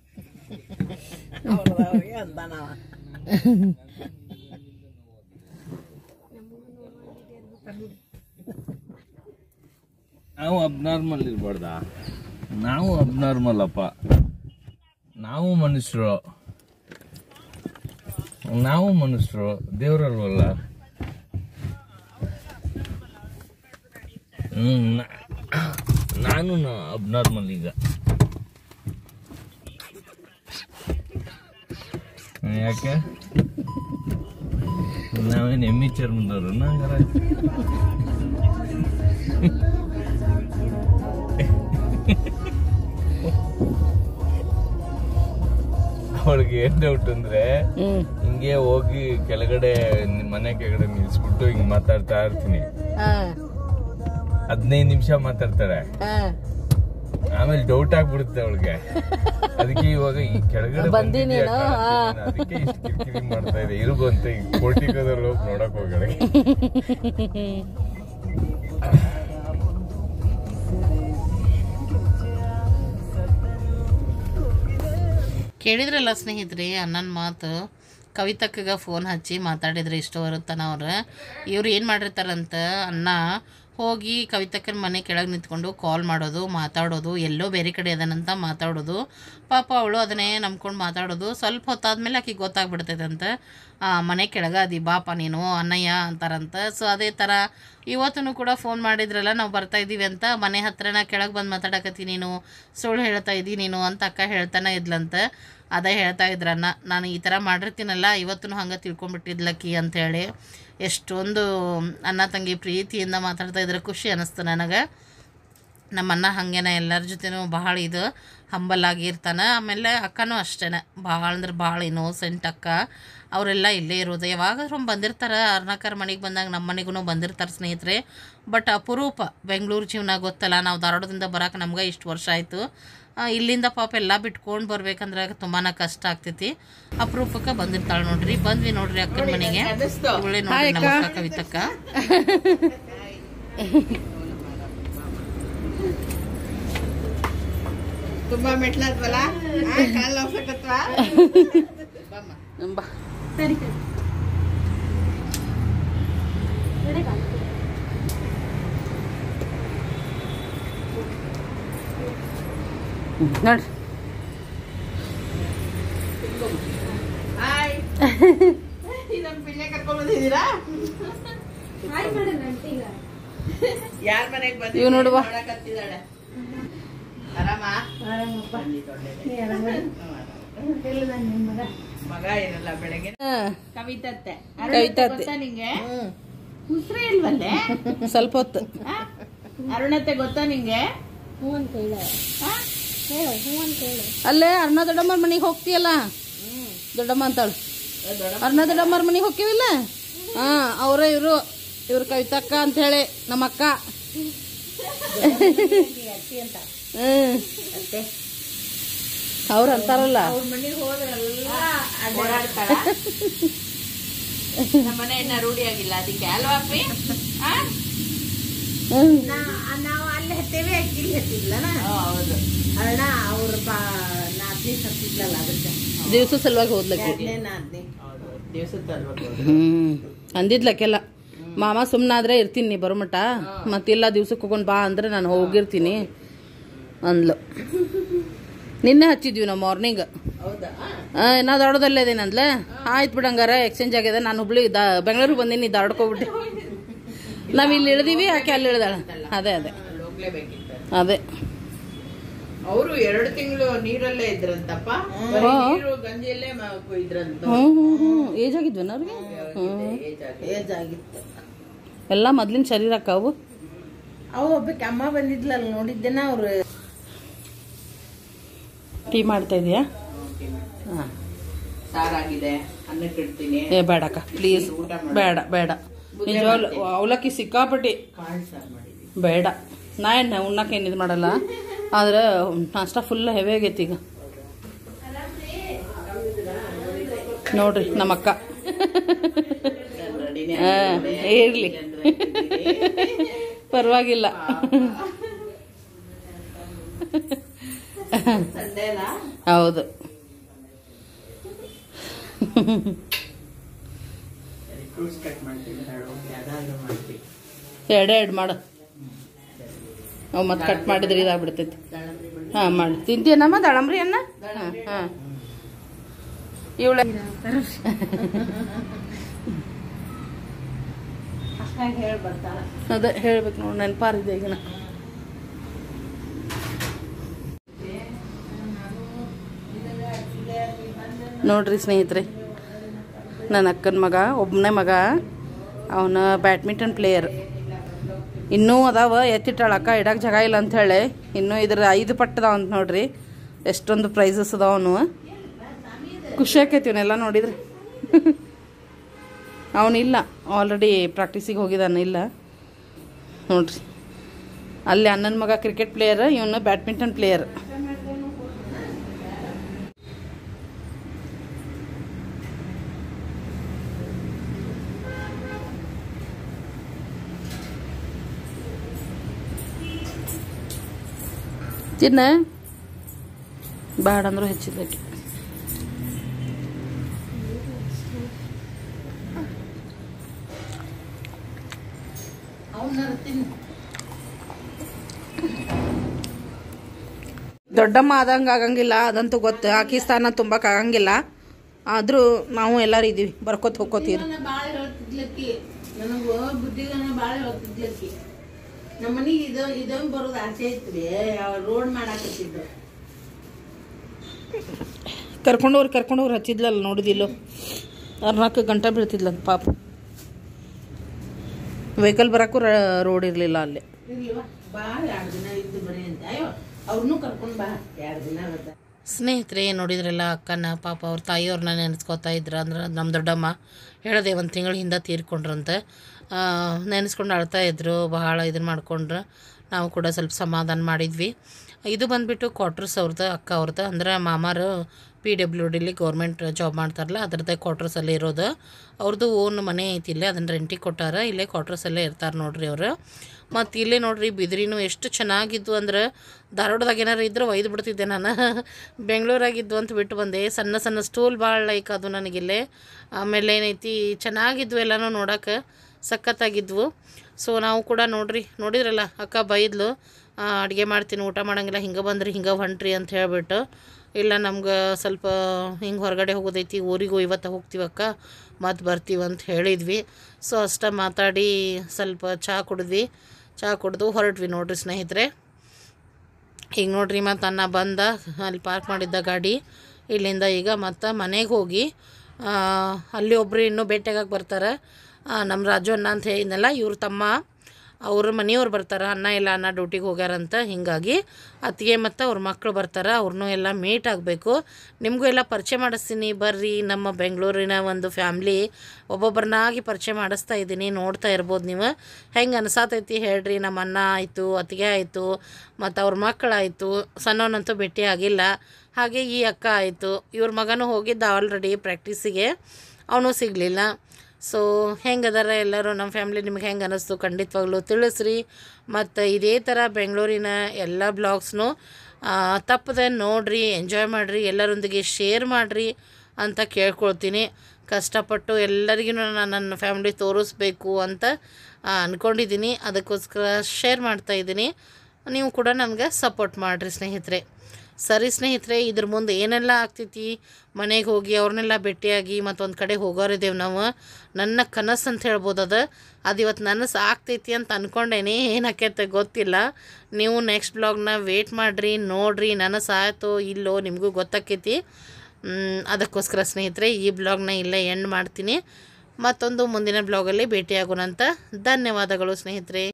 ನಾವು ಅಬ್ನಾರ್ಮಲ್ ಇರ್ಬಾರ್ದಾ ನಾವು ಅಬ್ನಾರ್ಮಲ್ ಅಪ್ಪ ನಾವು ಮನುಷ್ಯರು ನಾವು ಮನುಷ್ಯರು ದೇವ್ರಲ್ವಲ್ಲ ಹ್ಮ್ ನಾ- ನಾನು ಅಬ್ನಾರ್ಮಲ್ ಈಗ ಹ್ಮ್, ಯಾಕೆ ನಾವೇನು ಎಮ್ಮಿ ಚರ್ಮದವ್ರು ಹಂಗಾರೆ ಅವಳಿಗೆ ಏನ್ ಡೌಟ್ ಅಂದ್ರೆ ಹ್ಞೂ ಹಿಂಗೆ ಹೋಗಿ ಕೆಳಗಡೆ ನಿಮ್ ಮನೆ ಕೆಳಗಡೆ ನಿಲ್ಸ್ಬಿಟ್ಟು ಹಿಂಗ್ ಮಾತಾಡ್ತಾ ಇರ್ತೀನಿ ಹಾಂ ಹದಿನೈದು ನಿಮಿಷ ಮಾತಾಡ್ತಾಳೆ ಹಾಂ ಆಮೇಲೆ ಡೌಟ್ ಆಗ್ಬಿಡುತ್ತೆ ಅವಳಿಗೆ ಅದಕ್ಕೆ ಇವಾಗ ಈ ಕೆಳಗಡೆ ಬಂದೀನಿ ಬಂದಿದ್ಯಾ ನಾನು, ಕಾಣ್ತೀನಿ, ಅದಕ್ಕೆ ಇಷ್ಟು ಕಿರಿಕಿರಿ ಮಾಡ್ತಾ ಇದೆ ಇರುಗು ಅಂತ ಈಗ ಕೋಟಿಕದಲ್ಲಿ ಹೋಗಿ ನೋಡಕ್ ಹೋಗಳೆ ಕೇಳಿದ್ರಲ್ಲ ಸ್ನೇಹಿತರೆ ಅಣ್ಣನ ಮಾತು ಕವಿತಕ್ಕಗ ಫೋನ್ ಹಚ್ಚಿ ಮಾತಾಡಿದ್ರೆ ಇಷ್ಟು ತನ ಅವ್ರು ಇವ್ರು ಏನು ಮಾಡಿರ್ತಾರಂತ ಅಣ್ಣ ಹೋಗಿ ಕವಿತಕ್ಕನ ಮನೆ ಕೆಳಗೆ ನಿಂತ್ಕೊಂಡು ಕಾಲ್ ಮಾಡೋದು ಮಾತಾಡೋದು ಎಲ್ಲೋ ಬೇರೆ ಕಡೆ ಅದನ್ನಂತ ಮಾತಾಡೋದು ಪಾಪ ಅವಳು ಅದನ್ನೇ ನಂಬ್ಕೊಂಡು ಮಾತಾಡೋದು ಸ್ವಲ್ಪ ಹೊತ್ತಾದ್ಮೇಲೆ ಆಕಿಗೆ ಗೊತ್ತಾಗ್ಬಿಡ್ತೈತಂತೆ ಆ, ಮನೆ ಕೆಳಗೆ ಅದಿ ಬಾಪ ನೀನು ಅಣ್ಣಯ್ಯ ಅಂತಾರಂತ ಸೊ ಅದೇ ಥರ ಇವತ್ತೂ ಕೂಡ ಫೋನ್ ಮಾಡಿದ್ರಲ್ಲ ನಾವು ಬರ್ತಾ ಇದ್ದೀವಿ ಅಂತ ಮನೆ ಹತ್ರನ ಕೆಳಗೆ ಬಂದು ಮಾತಾಡಕತ್ತಿ ನೀನು ಸುಳ್ಳು ಹೇಳ್ತಾ ಇದ್ದಿ ನೀನು ಅಂತ ಅಕ್ಕ ಹೇಳ್ತಾನೆ ಇದ್ಲಂತ ಅದೇ ಹೇಳ್ತಾ ಇದ್ರನ್ನ ನಾನು ಈ ಥರ ಮಾಡಿರ್ತೀನಲ್ಲ ಇವತ್ತು ಹಂಗೆ ತಿಳ್ಕೊಂಬಿಟ್ಟಿದ್ಲಕ್ಕಿ ಅಂಥೇಳಿ ಎಷ್ಟೊಂದು ಅಣ್ಣ ತಂಗಿ ಪ್ರೀತಿಯಿಂದ ಮಾತಾಡ್ತಾ ಇದ್ರೆ ಖುಷಿ ಅನ್ನಿಸ್ತು ನನಗೆ ನಮ್ಮ ಅಣ್ಣ ಹಾಗೇನೆ ಎಲ್ಲರ ಜೊತೆನೂ ಭಾಳ ಇದು ಹಂಬಲ್ ಆಗಿರ್ತಾನೆ ಆಮೇಲೆ ಅಕ್ಕನೂ ಅಷ್ಟೇ ಭಾಳ ಅಂದ್ರೆ ಭಾಳ ಇನ್ನೋಸೆಂಟ್ ಅಕ್ಕ ಅವರೆಲ್ಲ ಇಲ್ಲೇ ಇರೋದು ಯಾವಾಗಾದ್ರೂ ಬಂದಿರ್ತಾರೆ ಅರ್ಣಕರ್ ಮನೆಗೆ ಬಂದಾಗ ನಮ್ಮ ಮನೆಗೂ ಬಂದಿರ್ತಾರೆ ಸ್ನೇಹಿತರೆ ಬಟ್ ಅಪರೂಪ ಬೆಂಗಳೂರು ಜೀವನ ಗೊತ್ತಲ್ಲ ನಾವು ಧಾರವಾಡದಿಂದ ಬರೋಕೆ ನಮ್ಗೆ ಇಷ್ಟು ವರ್ಷ ಆಯಿತು ಇಲ್ಲಿಂದ ಪಾಪ ಎಲ್ಲ ಬಿಟ್ಕೊಂಡು ಬರ್ಬೇಕಂದ್ರೆ ತುಂಬಾ ಕಷ್ಟ ಆಗ್ತೈತಿ ಅಪರೂಪಕ್ಕೆ ಬಂದಿರ್ತಾಳೆ ನೋಡ್ರಿ ಬಂದ್ವಿ ನೋಡ್ರಿ ಅಕ್ಕನ ಮನೆಗೆ ಇವಳೇ ನೋಡ್ರಿ ನಮ್ಮ ಅಕ್ಕ ಕವಿತಕ್ಕ ತುಂಬಾ ಮೆಟ್ಲತ್ವಲ್ಲ ಕಾಲ್ ಹೋಗ್ಸಕತ್ವಾ ಬಾ ನೋಡ್ರಿ ಹಾಯ್ ನಮ್ಮ ಪಿಳ್ಳೆ ಕರ್ಕೊಂಡ್ ಬಂದಿದ್ದೀರಾ ಯಾರ ಮನೆಗೆ ಬಂದಿ ಇವ್ ನೋಡುವ. ನೋಡಕತ್ತಿದ್ದಾಳೆ ಆರಾಮ ಮಗ ಏನಲ್ಲ ಬೆಳಗ್ಗೆ ಕವಿತತ್ತೆ ಕವಿತತ್ತೆ. ಗೊತ್ತಾ ನಿಂಗೆ ಉಸ್ರೇ ಇಲ್ವಲ್ಲೇ ಸ್ವಲ್ಪ ಹೊತ್ತು ಆ? ಅರುಣತ್ತೆ ಗೊತ್ತಾ ನಿಂಗೆ ಆ? ಅಲ್ಲೇ ಅರ್ಣ ದೊಡ್ಡಮ್ಮರ ಮನೆಗೆ ಹೋಗ್ತೀಯಲ್ಲ ದೊಡ್ಡಮ್ಮ ಅಂತಾಳು ಅರ್ಣ ದೊಡ್ಡಮ್ಮರ ಮನೆಗೆ ಹೋಗ್ತೀವಿಲ್ಲ ಹಾ ಅವರೇ ಇವರು ಇವ್ರ ಕವಿತಕ್ಕ ಅಂತ ಹೇಳಿ ನಮ್ಮ ಅಕ್ಕ ಹ್ಮ್ ಅವ್ರು ಅಂತಾರಲ್ಲ ಅವ್ರ ಮನೆಗೆ ಹೋದ್ರೆಲ್ಲ ಓಡಾಡ್ತಾಳ ನಮ್ಮನೆ ಇನ್ನ ರೂಢಿ ಆಗಿಲ್ಲ ಅದಕ್ಕೆ ಅಲ್ವಾ ಅಪ್ಪಿ ಆ? ಹ್ಮ್ ನಾವು ಅಲ್ಲಿ ಹತ್ತೇವೆ ಇಲ್ಲಿ ಹತ್ತಿದ್ಲನ ಹೌದು ಅಣ್ಣ ಅವ್ರ ಬಾ ನಾದ್ನಿ ಸತ್ತಿದ್ಲಲ್ಲ ಅದಕ್ಕೆ ದಿವಸ ಸಲುವಾಗಿ ಹೋದ್ಲಕ್ಕೆ ನಾದ್ನಿ ಹೌದು ದಿವಸದ ಹ್ಮ್ ಅಂದಿದ್ಲಕ್ಕೆಲ್ಲ ಮಾಮ ಸುಮ್ಮನಾದ್ರೆ ಇರ್ತೀನಿ ನೀ ಬರೋ ಮಟ ಮತ್ತಿಲ್ಲ ದಿವ್ಸಕ್ಕೆ ಹೋಗೊಂಡು ಬಾ ಅಂದ್ರೆ ನಾನು ಹೋಗಿರ್ತೀನಿ ಅಂದ್ಲು ನಿನ್ನೆ ಹಚ್ಚಿದ್ವಿ ನಾವು ಮಾರ್ನಿಂಗ್ ಹೌದಾ ನಾ ಧಾರವಾಡದಲ್ಲೇ ಇದ್ದೀನಿ ಅಂದ್ಲೆ ಆಯ್ತು ಬಿಡಂಗಾರ ಎಕ್ಸ್ಚೇಂಜ್ ಆಗಿದೆ ನಾನು ಹುಬ್ಳಿ ದಾ ಬೆಂಗಳೂರಿಗೆ ಬಂದೀನಿ ಧಾರವಾಡಕ್ಕೆ ನಾವು ಇಲ್ಲಿ ಇಳ್ದೀವಿ ಆಕೆ ಅಲ್ಲಿ ಇಳ್ದಾಳ ಅದೇ ಅದೇ ಅಲ್ಲಿ ಹೋಗ್ಲೇಬೇಕಿತ್ತು ಅದೇ ಅವರು ಎರಡು ತಿಂಗಳು ನೀರಲ್ಲೇ ಇದ್ರಂತಪ್ಪ ಬರೀ ಹಾ. ನೀರು ಗಂಜಿಯಲ್ಲೇ ಮ- ಇದ್ರಂತ ಹ್ಞೂ ಹ್ಞೂ ಹ್ಞೂ ಏಜ್ ಆಗಿದ್ವೇನ ಅವ್ರಿಗೆ ಹ್ಞೂ ಏಜ್ ಆಗಿತ್ತು ಎಲ್ಲ ಮೊದ್ಲಿನ ಶರೀರ ಅವು ಅವು ಒಬ್ಬಕ್ಕೆ ಅಮ್ಮ ಬಂದಿದ್ಲಲ್ಲ ನೋಡಿದ್ದೇನ ಅವ್ರು ಟೀ ಮಾಡ್ತಾ ಇದೀಯಾ ಹಾಂ ಸಾರಾಗಿದೆ ಅನ್ನಕ್ಕೆ ಇಡ್ತೀನಿ ಏ ಬೇಡಕ್ಕ ಪ್ಲೀಸ್ ಬೇಡ ಬೇಡ ನಿಜವಾಗ್ಲು ಅವಲಕ್ಕಿ ಸಿಕ್ಕಾಪಟ್ಟಿ ಕಾಳು ಸಾರು ಮಾಡಿದ್ದೀನಿ ಬೇಡ ನಾ ಏನು ಉಣ್ಣಕ್ಕೆ ಏನು ಇದು ಮಾಡಲ್ಲ ಆದ್ರೆ ನಾಷ್ಟ ಫುಲ್ ಹೆವಿ ಆಗೈತಿ ಈಗ ನೋಡ್ರಿ ನಮ್ಮ ಅಕ್ಕ ರೆಡಿನೇ ಹಾ, ಇರ್ಲಿ ಪರವಾಗಿಲ್ಲ ಸಂಡೇನಾ ಹೌದು ಫ್ರೂಟ್ಸ್ ಕಟ್ ಮಾಡ್ತೀನಿ ಹೇಳು ಯಾವ್ದಾದ್ರು ಮಾಡ್ತೀನಿ ಎರಡೇ ಎರಡು ಮಾಡು ಅವು ಮತ್ತೆ ಕಟ್ ಮಾಡಿದ್ರೆ ಇದಾಗ್ಬಿಡ್ತೈತಿ ಹಾಂ ಮಾಡಿ ತಿಂತೀನಮ್ಮ ದಾಳಂಬ್ರಿ ಅನ್ನ ಹಾಂ ಹಾಂ ಇವಳ ಅಷ್ಟಾಗಿ ಹೇಳಿ ಬರ್ತಾಳ ಅದೇ ಹೇಳ್ಬೇಕು ನೋಡಿ ನೆನಪಾರಿದೆ ಈಗ ನಾ ನೋಡ್ರಿ ಸ್ನೇಹಿತರೆ ನನ್ನ ಅಕ್ಕನ ಮಗ ಒಬ್ಬನೇ ಮಗ ಅವನ ಬ್ಯಾಡ್ಮಿಂಟನ್ ಪ್ಲೇಯರ್ ಇನ್ನೂ ಅದಾವ ಎತ್ತಿಟ್ಟಾಳ ಅಕ್ಕ ಇಡಕ್ಕೆ ಜಾಗ ಇಲ್ಲ ಅಂಥೇಳಿ ಇನ್ನೂ ಇದ್ರ ಐದು ಪಟ್ಟದಾವ ಅಂತ ನೋಡ್ರಿ ಎಷ್ಟೊಂದು ಪ್ರೈಸಸ್ ಅದಾವ ಅವನು ಖುಷಿ ಆಕೈತಿ ಇವನ್ನೆಲ್ಲ ನೋಡಿದ್ರೆ ಅವನಿಲ್ಲ ಆಲ್ರೆಡಿ ಪ್ರಾಕ್ಟೀಸಿಗೆ ಹೋಗಿದ್ದಾನೆ ಇಲ್ಲ ನೋಡ್ರಿ ಅಲ್ಲಿ ಅಣ್ಣನ ಮಗ ಕ್ರಿಕೆಟ್ ಪ್ಲೇಯರ್ ಇವನು ಬ್ಯಾಡ್ಮಿಂಟನ್ ಪ್ಲೇಯರ್ ತಿನ್ನ ಬ್ಯಾಡ ಅಂದ್ರೂ ಹೆಚ್ಚಿದ್ದಕ್ಕೆ ಅವನ್ನ ತಿನ್ನು ದೊಡ್ಡಮ್ಮ ಆದಂಗೆ ಆಗಂಗಿಲ್ಲ ಅದಂತೂ ಗೊತ್ತು ಆಕಿ ಸ್ಥಾನ ತುಂಬಕ್ಕೆ ಆಗಂಗಿಲ್ಲ ಆದರೂ ನಾವು ಎಲ್ಲರೂ ಇದ್ದೀವಿ ಬರ್ಕೋತ ಹೋಗ್ಕೋತೀರಿ ಭಾಳ ಹೇಳ್ತಿದ್ಲಕ್ಕಿ ನನಗೂ ಬುದ್ಧಿಗನ ಭಾಳ ಹೇಳ್ತಿದ್ಲಕ್ಕಿ ನಮ್ಮ ಮನಿಗೆ ಇದು ಇದೊಂದು ಬರೋದು ಆಸೆ ಐತ್ರಿ ರೋಡ್ ಮಾಡಾಕತ್ತಿದ್ದು ಕರ್ಕೊಂಡೋರು ಕರ್ಕೊಂಡೋರು ಹಚ್ಚಿದ್ಲಲ್ಲ ನೋಡಿದಿಲ್ಲೋ ಅರ್ನಾಲ್ಕು ಗಂಟೆ ಬೀಳ್ತಿದ್ಲಂತ ಪಾಪ ವೆಹಿಕಲ್ ಬರೋಕ್ಕೂ ರೋಡ್ ಇರಲಿಲ್ಲ ಅಲ್ಲಿ ಇರ್ಲಿವಾ ಬಾ ಎರಡು ದಿನ ಇದ್ದು ಬರೀ ಅಂತ ಅಯ್ಯೋ ಅವ್ರನ್ನೂ ಕರ್ಕೊಂಡು ಬಾ ಎರಡು ದಿನ ಅವತ್ತ ಸ್ನೇಹಿತರೆ ನೋಡಿದ್ರಲ್ಲ ಅಕ್ಕನ ಪಾಪ ಅವ್ರ ತಾಯಿಯವ್ರನ್ನ ನೆನೆಸ್ಕೊತಾ ಇದ್ರ ಅಂದ್ರೆ ನಮ್ಮ ದೊಡ್ಡಮ್ಮ ಹೇಳಿದೆ ಒಂದು ತಿಂಗಳ ಹಿಂದೆ ತೀರ್ಕೊಂಡ್ರಂತೆ ನೆನೆಸ್ಕೊಂಡು ಅಳ್ತಾ ಇದ್ರು ಬಹಳ ಇದನ್ನ ಮಾಡ್ಕೊಂಡ್ರು ನಾವು ಕೂಡ ಸ್ವಲ್ಪ ಸಮಾಧಾನ ಮಾಡಿದ್ವಿ ಇದು ಬಂದುಬಿಟ್ಟು ಕ್ವಾರ್ಟರ್ಸ್ ಅವ್ರದ್ದು ಅಕ್ಕ ಅವ್ರದ್ದು ಅಂದ್ರೆ ಮಾಮಾರು ಪಿ ಡಬ್ಲ್ಯೂ ಡಿಲಿ ಗೌರ್ಮೆಂಟ್ ಜಾಬ್ ಮಾಡ್ತಾರಲ್ಲ ಅದ್ರದ್ದೇ ಕ್ವಾರ್ಟರ್ಸಲ್ಲೇ ಇರೋದು ಅವ್ರದ್ದು ಓನ್ ಮನೆ ಐತಿ ಇಲ್ಲೇ ಅದನ್ನು ರೆಂಟಿಗೆ ಕೊಟ್ಟಾರ ಇಲ್ಲೇ ಕ್ವಾರ್ಟರ್ಸಲ್ಲೇ ಇರ್ತಾರೆ ನೋಡ್ರಿ ಅವರು ಮತ್ತು ಇಲ್ಲೇ ನೋಡ್ರಿ ಬಿದಿರಿನೂ ಎಷ್ಟು ಚೆನ್ನಾಗಿದ್ವು ಅಂದ್ರೆ ಧಾರವಾಡದಾಗ ಏನಾರು ಇದ್ರೆ ಒಯ್ದು ಬಿಡ್ತಿದ್ದೆ ನಾನು ಬೆಂಗಳೂರಾಗಿದ್ದು ಅಂತ ಬಿಟ್ಟು ಬಂದೆ ಸಣ್ಣ ಸಣ್ಣ ಸ್ಟೂಲ್ ಭಾಳ ಲೈಕ್ ಅದು ನನಗಿಲ್ಲೇ ಆಮೇಲೆ ಏನೈತಿ ಚೆನ್ನಾಗಿದ್ವು ಎಲ್ಲನೂ ನೋಡೋಕೆ ಸಖತ್ತಾಗಿದ್ವು ಸೊ ನಾವು ಕೂಡ ನೋಡ್ರಿ ನೋಡಿದ್ರಲ್ಲ ಅಕ್ಕ ಬೈದ್ಲು ಅಡುಗೆ ಮಾಡ್ತೀನಿ ಊಟ ಮಾಡಂಗಿಲ್ಲ ಹಿಂಗೆ ಬಂದ್ರಿ ಹಿಂಗೆ ಹೊಂಟ್ರಿ ಅಂತ ಹೇಳ್ಬಿಟ್ಟು ಇಲ್ಲ ನಮ್ಗೆ ಸ್ವಲ್ಪ ಹಿಂಗೆ ಹೊರಗಡೆ ಹೋಗೋದೈತಿ ಊರಿಗೂ ಇವತ್ತು ಹೋಗ್ತೀವಕ್ಕ ಮತ್ತು ಬರ್ತೀವಿ ಅಂತ ಹೇಳಿದ್ವಿ ಸೊ ಅಷ್ಟ ಮಾತಾಡಿ ಸ್ವಲ್ಪ ಚಹಾ ಕುಡಿದ್ವಿ ಚಹಾ ಕುಡಿದು ಹೊರಟ್ವಿ ನೋಡ್ರಿ ಸ್ನೇಹಿತರೆ ಈಗ ನೋಡ್ರಿ ಮತ್ತು ಅನ್ನ ಬಂದ ಅಲ್ಲಿ ಪಾರ್ಕ್ ಮಾಡಿದ್ದ ಗಾಡಿ ಇಲ್ಲಿಂದ ಈಗ ಮತ್ತು ಮನೆಗೆ ಹೋಗಿ ಆ, ಅಲ್ಲಿ ಒಬ್ಬರು ಇನ್ನೂ ಭೇಟಿಯಾಗಕ್ಕೆ ಬರ್ತಾರೆ ನಮ್ಮ ರಾಜು ಅಣ್ಣ ಅಂತ ಹೇಳಿದ್ನಲ್ಲ ಇವ್ರ ತಮ್ಮ ಅವ್ರ ಮನೆಯವ್ರು ಬರ್ತಾರೆ ಅಣ್ಣ ಇಲ್ಲ ಅಣ್ಣ ಡ್ಯೂಟಿಗೆ ಹೋಗ್ಯಾರಂತ ಹೀಗಾಗಿ ಅತ್ತಿಗೆ ಮತ್ತು ಅವ್ರ ಮಕ್ಕಳು ಬರ್ತಾರೆ ಅವ್ರನ್ನೂ ಎಲ್ಲ ಮೀಟ್ ಆಗಬೇಕು ನಿಮಗೂ ಎಲ್ಲ ಪರಿಚಯ ಮಾಡಿಸ್ತೀನಿ ಬರ್ರಿ ನಮ್ಮ ಬೆಂಗಳೂರಿನ ಒಂದು ಫ್ಯಾಮ್ಲಿ ಒಬ್ಬೊಬ್ಬರನ್ನಾಗಿ ಪರಿಚಯ ಮಾಡಿಸ್ತಾ ಇದ್ದೀನಿ ನೋಡ್ತಾ ಇರ್ಬೋದು ನೀವು ಹೆಂಗೆ ಅನ್ಸಾತೈತಿ ಹೇಳ್ರಿ ನಮ್ಮ ಅಣ್ಣ ಆಯಿತು ಅತ್ತಿಗೆ ಆಯಿತು ಮತ್ತು ಅವ್ರ ಮಕ್ಕಳಾಯಿತು ಸಣ್ಣವನಂತೂ ಭೇಟಿ ಆಗಿಲ್ಲ ಹಾಗೆ ಈ ಅಕ್ಕ ಆಯಿತು ಇವ್ರ ಮಗನೂ ಹೋಗಿದ್ದ ಆಲ್ರೆಡಿ ಪ್ರಾಕ್ಟೀಸಿಗೆ ಅವನು ಸಿಗಲಿಲ್ಲ ಸೊ ಹೆಂಗದಾರ ಎಲ್ಲರೂ ನಮ್ಮ ಫ್ಯಾಮ್ಲಿ ನಿಮ್ಗೆ ಹೆಂಗೆ ಅನ್ನಿಸ್ತು ಖಂಡಿತವಾಗ್ಲೂ ತಿಳಿಸ್ರಿ ಮತ್ತು ಇದೇ ಥರ ಬೆಂಗಳೂರಿನ ಎಲ್ಲ ಬ್ಲಾಗ್ಸ್ನು ತಪ್ಪದೆ ನೋಡಿರಿ ಎಂಜಾಯ್ ಮಾಡಿರಿ ಎಲ್ಲರೊಂದಿಗೆ ಶೇರ್ ಮಾಡಿರಿ ಅಂತ ಕೇಳ್ಕೊಳ್ತೀನಿ ಕಷ್ಟಪಟ್ಟು ಎಲ್ಲರಿಗೂ ನಾನು ನನ್ನ ಫ್ಯಾಮ್ಲಿ ತೋರಿಸ್ಬೇಕು ಅಂತ ಆ, ಅಂದ್ಕೊಂಡಿದ್ದೀನಿ ಅದಕ್ಕೋಸ್ಕರ ಶೇರ್ ಮಾಡ್ತಾ ಇದ್ದೀನಿ ನೀವು ಕೂಡ ನನಗೆ ಸಪೋರ್ಟ್ ಮಾಡಿರಿ ಸ್ನೇಹಿತರೆ ಸರಿ ಸ್ನೇಹಿತರೆ ಇದ್ರ ಮುಂದೆ ಏನೆಲ್ಲ ಆಗ್ತೈತಿ ಮನೆಗೆ ಹೋಗಿ ಅವ್ರನ್ನೆಲ್ಲ ಭೇಟಿಯಾಗಿ ಮತ್ತೊಂದು ಕಡೆ ಹೋಗೋರಿದ್ದೇವೆ ನಾವು ನನ್ನ ಕನಸು ಅಂತ ಹೇಳ್ಬೋದು ಅದು ಅದು ಇವತ್ತು ನನಸು ಆಗ್ತೈತಿ ಅಂತ ಅಂದ್ಕೊಂಡೇನಿ ಏನಾಕೈತೆ ಗೊತ್ತಿಲ್ಲ ನೀವು ನೆಕ್ಸ್ಟ್ ಬ್ಲಾಗ್ನ ವೇಟ್ ಮಾಡಿರಿ ನೋಡಿರಿ ನನಸು ಆಯಿತೋ ಇಲ್ಲೋ ನಿಮಗೂ ಗೊತ್ತಾಕೈತಿ ಮ್, ಅದಕ್ಕೋಸ್ಕರ ಸ್ನೇಹಿತರೆ ಈ ಬ್ಲಾಗ್ನ ಇಲ್ಲೇ ಎಂಡ್ ಮಾಡ್ತೀನಿ ಮತ್ತೊಂದು ಮುಂದಿನ ಬ್ಲಾಗಲ್ಲಿ ಭೇಟಿಯಾಗೋಣಂತ ಧನ್ಯವಾದಗಳು ಸ್ನೇಹಿತರೆ